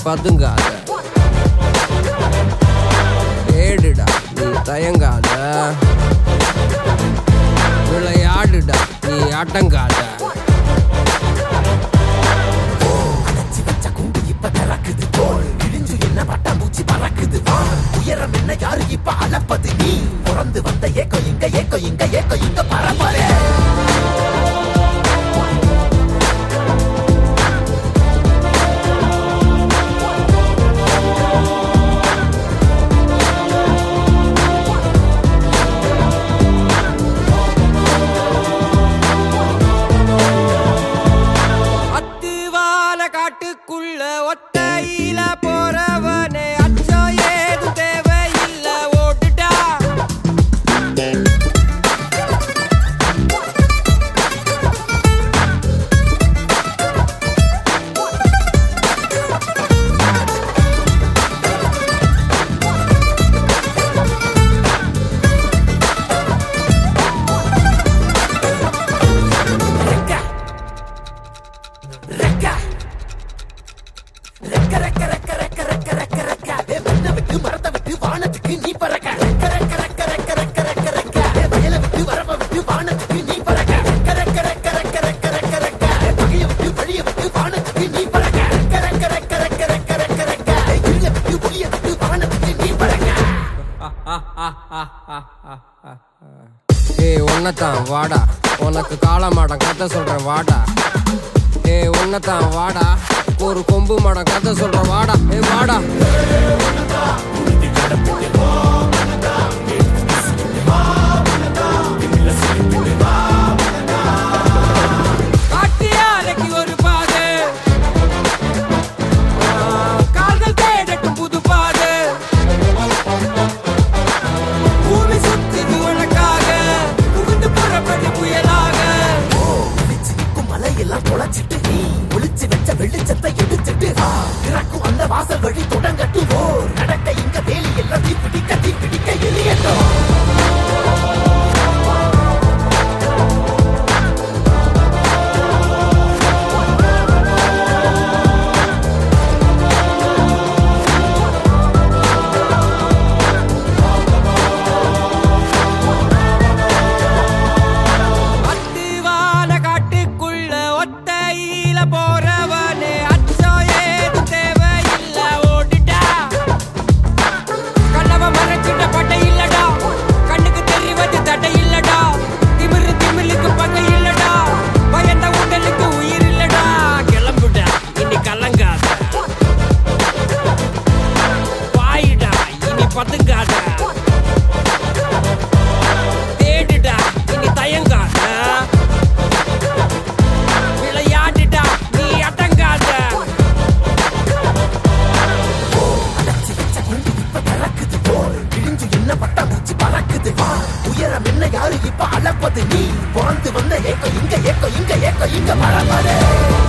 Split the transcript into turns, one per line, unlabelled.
பதுங்காத ஏடுடா நீ தயங்காத விளையாடுடா நீ அடங்காத
அடைச்சி வச்ச கூண்டு இப்ப திறக்குது தோல் இடிஞ்சு என்ன பட்டாம்பூச்சி பறக்குது வா உயரம் என்ன யாரு இப்ப அளப்பது நீ பிறந்து வந்த ஏக்கோ இங்க ஏக்கோ இங்க ஏக்கோ இங்க பரம்பரை
அத்துவால காட்டுக்குள்ள ஒத்தையில போறவனே அச்சம் ஏதும் தேவையில்ல ஓட்டுடா
ரெக்க ரெக்க ரெக்க ரெக்க ரெக்க ரெக்க ரெக்க ரெக்க ரெக்க ஏ மண்ணை விட்டு மரத்தை விட்டு வானத்துக்கு நீ பறக்க ரெக்க ரெக்க ரெக்க ரெக்க ரெக்க ரெக்க ரெக்க ஏ வயலை விட்டு வரப்ப விட்டு வானத்துக்கு நீ பறக்க ரெக்க ரெக்க ரெக்க ரெக்க ரெக்க ரெக்க ரெக்க ஏ பகையை விட்டு வழியை விட்டு வானத்துக்கு நீ பறக்க ரெக்க ரெக்க ரெக்க ரெக்க ரெக்க ரெக்க ரெக்க ஏ இருளை விட்டு ஒளியை விட்டு வானத்துக்கு நீ பறக்க
ஏ உன்னத்தான் வாடா உனக்கு காளமாடம் கதை சொல்றேன் வாடா ஏ உன்னத்தான் வாடா ஒரு கொம்பு மாடம் கதை சொல்றேன் வாடா ஏ வாடா காட்டியாலைக்கு ஒரு பாதை ஆ, கால்கள் தேடட்டும் புது பாதை பூமி சுத்துது உனக்காக புகுந்து புறப்படு புயலாக
ஒளிச்சு நிற்கும் மலையெல்லாம் தொலைச்சிட்டு நீ ஒளிச்சு வச்ச வெளிச்சத்தை எடுத்துட்டு ஆ, திறக்கும் அந்த வாசல் வழி தொடங்கட்டு ஓ நடக்க இங்க வேலி எல்லாம் தீ பிடிக்க தீ பிடிக்க எரியட்டும்
அத்திவான காட்டுக்குள்ள ஒத்தையில போறவனே அச்சம் ஏதும் தேவையில்ல ஓடிட்டா கண்ணவ மறைச்சிட்ட பட்டை இல்லடா கண்ணுக்கு தெரிவது தடை இல்லடா திமிரு திமிலுக்கு பகை இல்லடா பயந்த உடலுக்கு உயிர் இல்லடா கிளம்புடா இனி கலங்காத பாயிடா இனி பதுங்காத தேடுடா இனி தயங்காத விளையாடுடா நீ அடங்காத
அடைச்சி வச்ச குண்டு இப்ப திறக்குது போல் இடிஞ்சு என்ன பட்டாம்பூச்சி பறக்குது வா உயரம் என்ன யாரு இப்ப அளப்பது நீ பிறந்து வந்த ஏக்கோ இங்க ஏக்கோ இங்க ஏக்கோ இங்க பரம்பரை